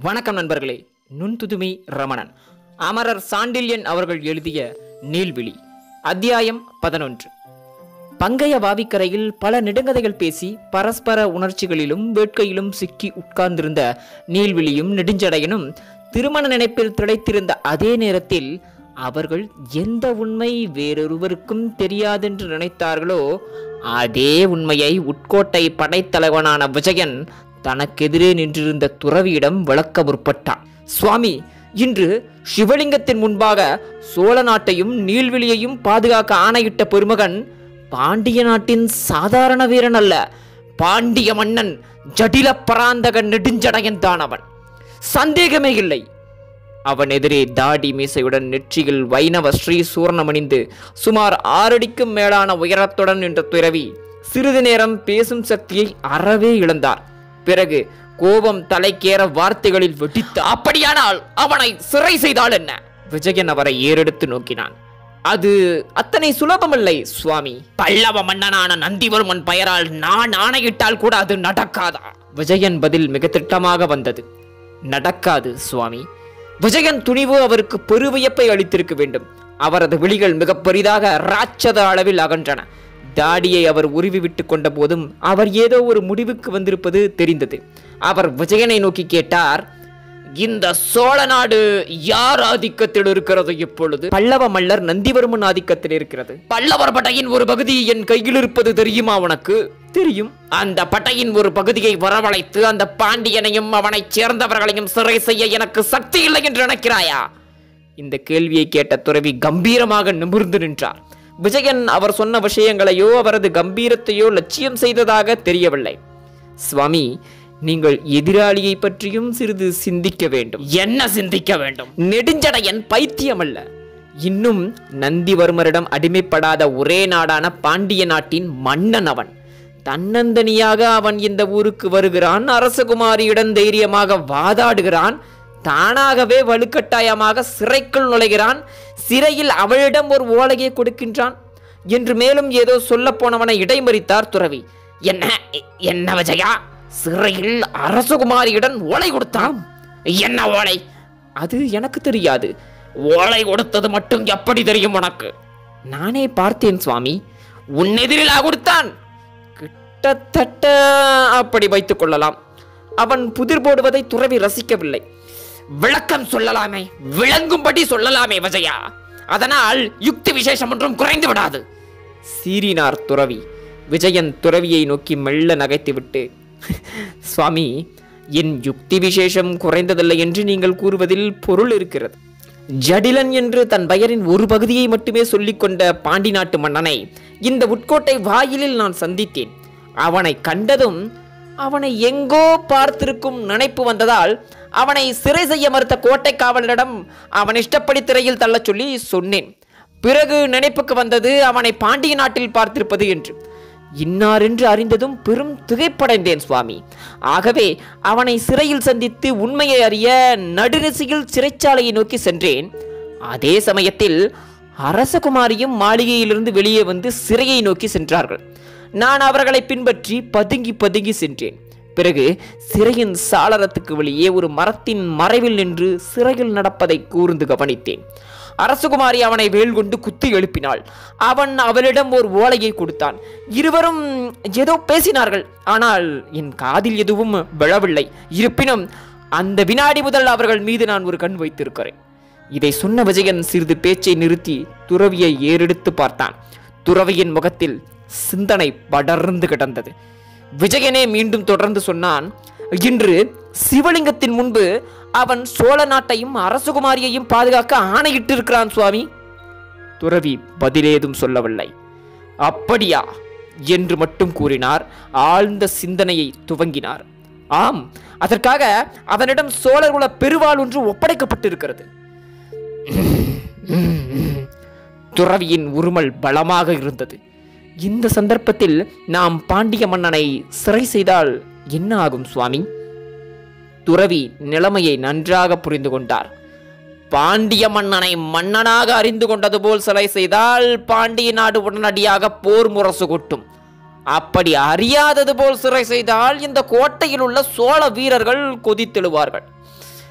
வணக்கம் நண்பர்களே நுண்துதுமி ரமணன் அமரர் சாண்டில்யன் அவர்கள் எழுதிய நீள்விழி அத்தியாயம் பதினொன்று பங்கைய வாவிக்கரையில் பல நெடுங்கதைகள் பேசி பரஸ்பர உணர்ச்சிகளிலும் வேட்கையிலும் சிக்கி உட்கார்ந்திருந்த நீள்விழியும் நெடுஞ்சடையனும் திருமண நினைப்பில் திளைத்திருந்த அதே நேரத்தில் அவர்கள் எந்த உண்மை வேறொருவருக்கும் தெரியாதென்று நினைத்தார்களோ அதே உண்மையை உட்கோட்டை படைத்தலைவனான விஜயன் தனக்கெதிரே நின்றிருந்த துறவியிடம் விளக்க முற்பட்டான் சுவாமி இன்று சிவலிங்கத்தின் முன்பாக சோழ நாட்டையும் நீள்வெளியையும் பாதுகாக்க ஆணையிட்ட பெருமகன் பாண்டிய நாட்டின் சாதாரண வீரன் அல்ல பாண்டிய மன்னன் ஜடில பராந்தக நெடுஞ்சடையன் தான் அவன் சந்தேகமே இல்லை அவன் எதிரே தாடி மீசையுடன் நெற்றியில் வைணவ ஸ்ரீ சூர்ணமணிந்து சுமார் ஆறடிக்கும் மேலான உயரத்துடன் நின்ற துறவி சிறிது நேரம் பேசும் சக்தியை அறவே இழந்தார் பிறகு கோபம் தலைக்கேற வார்த்தைகளில் வெடித்து அப்படியானால் அவனை சிறை செய்தால் என்ன விஜயன் அவரை ஏறெடுத்து நோக்கினான் அது அத்தனை சுலபமில்லை சுவாமி பல்லவ மன்னனான நந்திவர்மன் பெயரால் நான் ஆணையிட்டால் கூட அது நடக்காதா விஜயன் பதில் மிக திட்டமாக வந்தது நடக்காது சுவாமி விஜயன் துணிவு அவருக்கு பெருவியப்பை அளித்திருக்க வேண்டும் அவரது விழிகள் மிக பெரிதாக ராட்சத அளவில் அகன்றன தாடியை அவர் உருவி விட்டு கொண்ட போதும் அவர் ஏதோ ஒரு முடிவுக்கு வந்திருப்பது தெரிந்தது அவர் விஜயனை நோக்கி கேட்டார் இந்த சோழ நாடு யார் ஆதிக்கத்தில் இருக்கிறது இப்பொழுது பல்லவ மல்லர் நந்திவர்மன் ஆதிக்கத்தில் இருக்கிறது பல்லவர் படையின் ஒரு பகுதி என் கையில் இருப்பது தெரியுமா உனக்கு தெரியும் அந்த படையின் ஒரு பகுதியை வரவழைத்து அந்த பாண்டியனையும் அவனைச் சேர்ந்தவர்களையும் சிறை செய்ய எனக்கு சக்தி இல்லை என்று நினைக்கிறாயா இந்த கேள்வியை கேட்ட துறவி கம்பீரமாக நிமிர்ந்து நின்றார் விஜயன் அவர் சொன்ன விஷயங்களையோ அவரது கம்பீரத்தையோ லட்சியம் செய்ததாக தெரியவில்லை சுவாமி நீங்கள் எதிராளியை பற்றியும் சிறிது சிந்திக்க வேண்டும் என்ன சிந்திக்க வேண்டும் நெடுஞ்சடையன் பைத்தியம் அல்ல இன்னும் நந்திவர்மரிடம் அடிமைப்படாத ஒரே நாடான பாண்டிய நாட்டின் மன்னன் அவன் தன்னந்தனியாக அவன் இந்த ஊருக்கு வருகிறான் அரசகுமாரியுடன் தைரியமாக வாதாடுகிறான் தானாகவே வலுக்கட்டாயமாக சிறைக்குள் நுழைகிறான் சிறையில் அவளிடம் ஒரு ஓலையை கொடுக்கின்றான் என்று மேலும் ஏதோ சொல்ல போனவனை இடைமறித்தார் துறவி என்ன என்ன விஜயா சிறையில் அரசகுமாரியுடன் ஓலை கொடுத்தான் என்ன ஓலை அது எனக்கு தெரியாது ஓலை கொடுத்தது மட்டும் எப்படி தெரியும் உனக்கு நானே பார்த்தேன் சுவாமி உன் எதிரிலா கொடுத்தான் கிட்டத்தட்ட அப்படி வைத்துக் கொள்ளலாம் அவன் புதிர் போடுவதை துறவி ரசிக்கவில்லை விளக்கம் சொல்லலாமே விளங்கும்படி சொல்லலாமே விஜயா அதனால் யுக்தி விசேஷம் ஒன்றும் குறைந்து விடாது சீறினார் துறவி விஜயன் துறவியை நோக்கி மெல்ல நகைத்துவிட்டு சுவாமி என் யுக்தி விசேஷம் குறைந்ததில்லை என்று நீங்கள் கூறுவதில் பொருள் இருக்கிறது ஜடிலன் என்று தன் பெயரின் ஒரு பகுதியை மட்டுமே சொல்லிக்கொண்ட பாண்டி நாட்டு மன்னனை இந்த உட்கோட்டை வாயிலில் நான் சந்தித்தேன் அவனை கண்டதும் அவனை எங்கோ பார்த்திருக்கும் நினைப்பு வந்ததால் அவனை சிறை செய்ய மறுத்த கோட்டை காவலரிடம் அவன் இஷ்டப்படி திரையில் தள்ளச் சொல்லி சொன்னேன் பிறகு நினைப்புக்கு வந்தது அவனை பாண்டிய நாட்டில் பார்த்திருப்பது என்று இன்னார் என்று அறிந்ததும் பெரும் திகைப்படைந்தேன் சுவாமி ஆகவே அவனை சிறையில் சந்தித்து உண்மையை அறிய நடுநிசையில் சிறைச்சாலையை நோக்கி சென்றேன் அதே சமயத்தில் அரசகுமாரியும் மாளிகையிலிருந்து வெளியே வந்து சிறையை நோக்கி சென்றார்கள் நான் அவர்களை பின்பற்றி பதுங்கி பதுங்கி சென்றேன் பிறகு சிறையின் சாளரத்துக்கு வெளியே ஒரு மரத்தின் மறைவில் நின்று சிறையில் நடப்பதை கூர்ந்து கவனித்தேன் அரசகுமாரி அவனை வேல் கொண்டு குத்தி எழுப்பினாள் அவன் அவளிடம் ஒரு ஓலையை கொடுத்தான் இருவரும் ஏதோ பேசினார்கள் ஆனால் என் காதில் எதுவும் விழவில்லை இருப்பினும் அந்த வினாடி முதல் அவர்கள் மீது நான் ஒரு கண் வைத்திருக்கிறேன் இதை சொன்ன விஜயன் சிறிது பேச்சை நிறுத்தி துறவியை ஏறெடுத்து பார்த்தான் துறவியின் முகத்தில் சிந்தனை படர்ந்து கிடந்தது விஜயனே மீண்டும் தொடர்ந்து சொன்னான் இன்று சிவலிங்கத்தின் முன்பு அவன் சோழ நாட்டையும் அரசகுமாரியையும் பாதுகாக்க ஆணையிட்டு இருக்கிறான் சுவாமி துறவி பதிலேதும் சொல்லவில்லை அப்படியா என்று மட்டும் கூறினார் ஆழ்ந்த சிந்தனையை துவங்கினார் ஆம் அதற்காக அவனிடம் சோழர்குல பெருவாள் ஒன்று ஒப்படைக்கப்பட்டிருக்கிறது துறவியின் உருமல் பலமாக இருந்தது இந்த சந்தர்ப்பத்தில் நாம் பாண்டிய மன்னனை சிறை செய்தால் என்ன ஆகும் சுவாமி துறவி நிலைமையை நன்றாக புரிந்து கொண்டார் பாண்டிய மன்னனை மன்னனாக அறிந்து கொண்டது போல் சிலை செய்தால் பாண்டிய நாடு உடனடியாக போர் முரசு கொட்டும் அப்படி அறியாதது போல் சிறை செய்தால் இந்த கோட்டையில் உள்ள சோழ வீரர்கள் கொதித்தெழுவார்கள்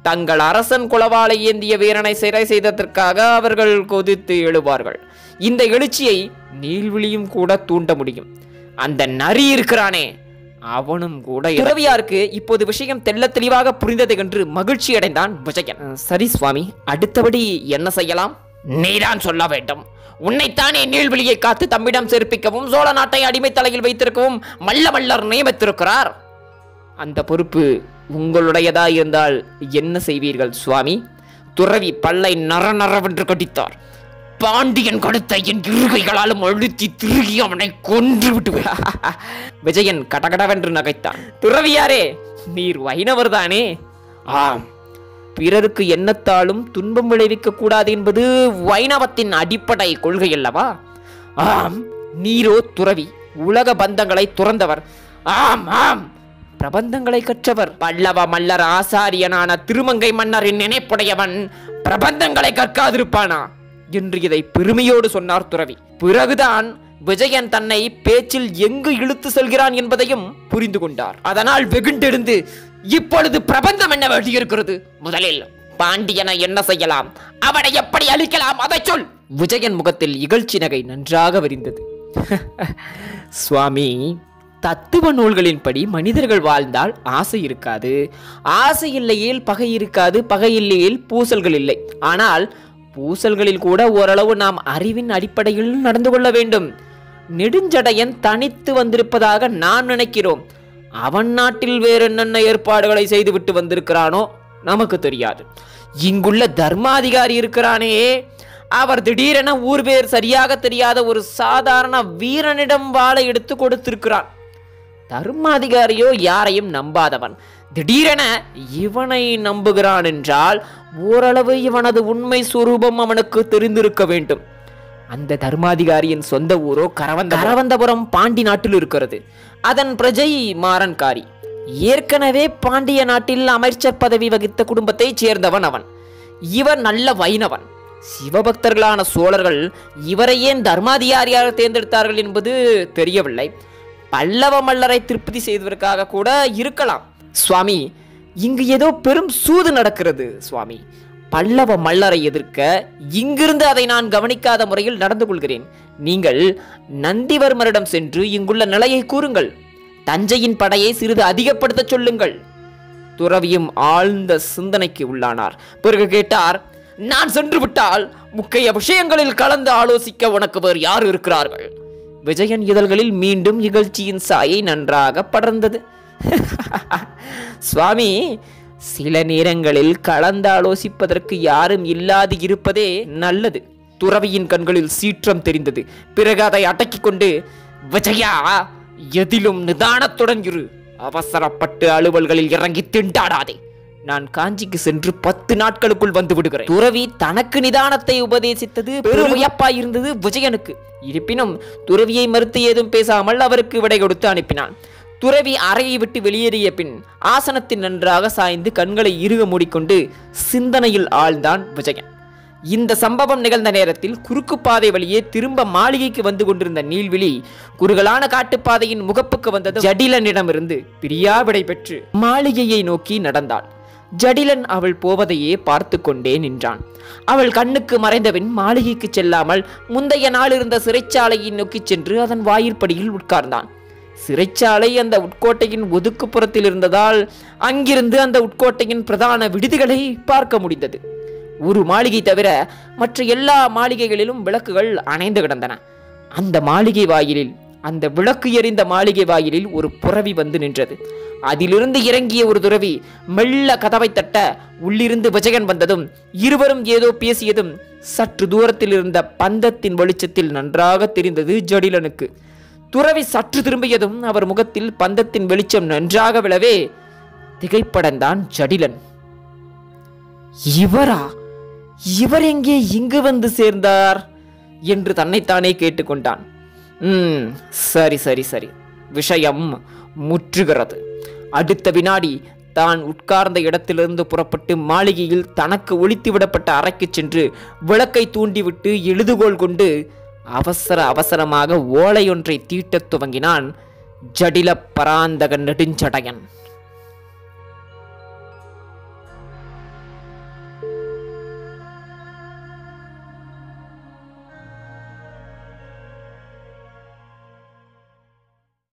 தங்கள் அரசன் குலவாளை ஏந்திய வீரனை சிறை செய்ததற்காக அவர்கள் கொதித்து எழுவார்கள் இந்த எழுச்சியை நீள்விழியும் கூட தூண்ட முடியும் அந்த நரி இருக்கிறானே அவனும் கூட துறவியாருக்கு இப்போது விஷயம் தெள்ள தெளிவாக புரிந்தது என்று மகிழ்ச்சி அடைந்தான் விஜயன் "அஹ், சரி சுவாமி அடுத்தபடி என்ன செய்யலாம் நீதான் சொல்ல வேண்டும் உன்னைத்தானே நீள்வெளியை காத்து தம்மிடம் சேர்ப்பிக்கவும் சோழ நாட்டை அடிமை தலையில் வைத்திருக்கவும் மல்ல மல்லர் நியமித்திருக்கிறார் அந்த பொறுப்பு உங்களுடையதா இருந்தால் என்ன செய்வீர்கள் சுவாமி துறவி பல்லை நர நரவென்று கடித்தார் பாண்டியன் கழுத்தை என் இருகைகளாலும் அழுத்தி திருகி அவனை கொன்று விட்டு விஜயன் கடகடவென்று நகைத்தான் துறவியாரே நீர் வைணவர்தானே ஆம் பிறருக்கு எண்ணத்தாலும் துன்பம் விளைவிக்க கூடாது என்பது வைணவத்தின் அடிப்படை கொள்கை அல்லவா ஆம் நீரோ துறவி உலக பந்தங்களை துறந்தவர் ஆம் ஆம் பிரபந்தங்களை கற்றவர் பல்லவ மல்லர் ஆசாரியனான திருமங்கை மன்னரின் நினைப்புடையவன் பிரபந்தங்களை கற்காதிருப்பானா என்று இதை பெருமையோடு சொன்னார் துறவி பிறகுதான் விஜயன் தன்னை பேச்சில் எங்கு இழுத்து செல்கிறான் என்பதையும் புரிந்து கொண்டார் அதனால் வெகுண்டெழுந்து இப்பொழுது பிரபந்தம் என்ன வேண்டியிருக்கிறது முதலில் பாண்டியனை என்ன செய்யலாம் அவனை எப்படி அழிக்கலாம் அதை சொல் விஜயன் முகத்தில் இகழ்ச்சி நகை நன்றாக விரிந்தது சுவாமி தத்துவ நூல்களின்படி மனிதர்கள் வாழ்ந்தால் ஆசை இருக்காது ஆசை இல்லையேல் பகை இருக்காது பகை இல்லையேல் பூசல்கள் இல்லை ஆனால் பூசல்களில் கூட ஓரளவு நாம் அறிவின் அடிப்படையில் நடந்து கொள்ள வேண்டும் நெடுஞ்சடையன் தனித்து வந்திருப்பதாக நான் நினைக்கிறோம் அவன் நாட்டில் வேற என்னென்ன ஏற்பாடுகளை செய்துவிட்டு வந்திருக்கிறானோ நமக்கு தெரியாது இங்குள்ள தர்மாதிகாரி இருக்கிறானே அவர் திடீரென ஊர் பேர் சரியாக தெரியாத ஒரு சாதாரண வீரனிடம் வாளை எடுத்து கொடுத்திருக்கிறான் தர்மாதிகாரியோ யாரையும் நம்பாதவன் திடீரென இவனை நம்புகிறான் என்றால் ஓரளவு இவனது உண்மை சுரூபம் அவனுக்கு தெரிந்திருக்க வேண்டும் அந்த தர்மாதிகாரியின் சொந்த ஊரோ கரவந்த கரவந்தபுரம் பாண்டி நாட்டில் இருக்கிறது அதன் பிரஜை மாறன்காரி ஏற்கனவே பாண்டிய நாட்டில் அமைச்சர் பதவி வகித்த குடும்பத்தைச் சேர்ந்தவன் அவன் இவர் நல்ல வைணவன் சிவபக்தர்களான சோழர்கள் இவரை ஏன் தர்மாதிகாரியாக தேர்ந்தெடுத்தார்கள் என்பது தெரியவில்லை பல்லவ மல்லரை திருப்தி செய்வதற்காக கூட இருக்கலாம் சுவாமி இங்கு ஏதோ பெரும் சூது நடக்கிறது சுவாமி பல்லவ மல்லரை எதிர்க்க இங்கிருந்து அதை நான் கவனிக்காத முறையில் நடந்து கொள்கிறேன் நீங்கள் நந்திவர்மரிடம் சென்று இங்குள்ள நிலையை கூறுங்கள் தஞ்சையின் படையை சிறிது அதிகப்படுத்தச் சொல்லுங்கள் துறவியும் ஆழ்ந்த சிந்தனைக்கு உள்ளானார் பிறகு கேட்டார் நான் சென்று விட்டால் முக்கிய விஷயங்களில் கலந்து ஆலோசிக்க உனக்கு வேறு யார் இருக்கிறார்கள் விஜயன் இதழ்களில் மீண்டும் இகழ்ச்சியின் சாயை நன்றாக படர்ந்தது சுவாமி சில நேரங்களில் கலந்து ஆலோசிப்பதற்கு யாரும் இல்லாது இருப்பதே நல்லது துறவியின் கண்களில் சீற்றம் தெரிந்தது பிறகு அதை அடக்கிக் கொண்டு விஜயா எதிலும் நிதானத்துடன் இரு அவசரப்பட்டு அலுவல்களில் இறங்கி திண்டாடாதே நான் காஞ்சிக்கு சென்று பத்து நாட்களுக்குள் வந்து விடுகிறேன் துறவி தனக்கு நிதானத்தை உபதேசித்தது பெரும் வியப்பாய் இருந்தது விஜயனுக்கு இருப்பினும் துறவியை மறுத்து ஏதும் பேசாமல் அவருக்கு விடை கொடுத்து அனுப்பினான் துறவி அறையை விட்டு வெளியேறிய பின் ஆசனத்தில் நன்றாக சாய்ந்து கண்களை இறுக மூடிக்கொண்டு சிந்தனையில் ஆழ்ந்தான் விஜயன் இந்த சம்பவம் நிகழ்ந்த நேரத்தில் குறுக்கு பாதை வழியே திரும்ப மாளிகைக்கு வந்து கொண்டிருந்த நீள்விழி குறுகலான காட்டுப்பாதையின் முகப்புக்கு வந்தது ஜடிலனிடமிருந்து பிரியா விடை பெற்று மாளிகையை நோக்கி நடந்தாள் ஜடிலன் அவள் போவதையே பார்த்து கொண்டே நின்றான் அவள் கண்ணுக்கு மறைந்தபின் மாளிகைக்கு செல்லாமல் முந்தைய நாள் இருந்த சிறைச்சாலையை நோக்கிச் சென்று அதன் வாயிற்படியில் உட்கார்ந்தான் சிறைச்சாலை அந்த உட்கோட்டையின் ஒதுக்குப்புறத்தில் இருந்ததால் அங்கிருந்து அந்த உட்கோட்டையின் பிரதான விடுதிகளை பார்க்க முடிந்தது ஒரு மாளிகை தவிர மற்ற எல்லா மாளிகைகளிலும் விளக்குகள் அணைந்து கிடந்தன அந்த மாளிகை வாயிலில் அந்த விளக்கு எரிந்த மாளிகை வாயிலில் ஒரு புறவி வந்து நின்றது அதிலிருந்து இறங்கிய ஒரு துறவி மெல்ல கதவை தட்ட உள்ளிருந்து விஜயன் வந்ததும் இருவரும் ஏதோ பேசியதும் சற்று தூரத்தில் இருந்த பந்தத்தின் வெளிச்சத்தில் நன்றாக தெரிந்தது ஜடிலனுக்கு துறவி சற்று திரும்பியதும் அவர் முகத்தில் பந்தத்தின் வெளிச்சம் நன்றாக விழவே திகைப்படந்தான் ஜடிலன் இவரா இவர் எங்கே இங்கு வந்து சேர்ந்தார் என்று தன்னைத்தானே கேட்டுக்கொண்டான் ம் சரி சரி சரி விஷயம் முற்றுகிறது அடுத்த வினாடி தான் உட்கார்ந்த இடத்திலிருந்து புறப்பட்டு மாளிகையில் தனக்கு ஒளித்து விடப்பட்ட அறைக்கு சென்று விளக்கை தூண்டிவிட்டு எழுதுகோல் கொண்டு அவசர அவசரமாக ஓலையொன்றை தீட்டத் துவங்கினான் ஜடில பராந்தக நெடுஞ்சடையன்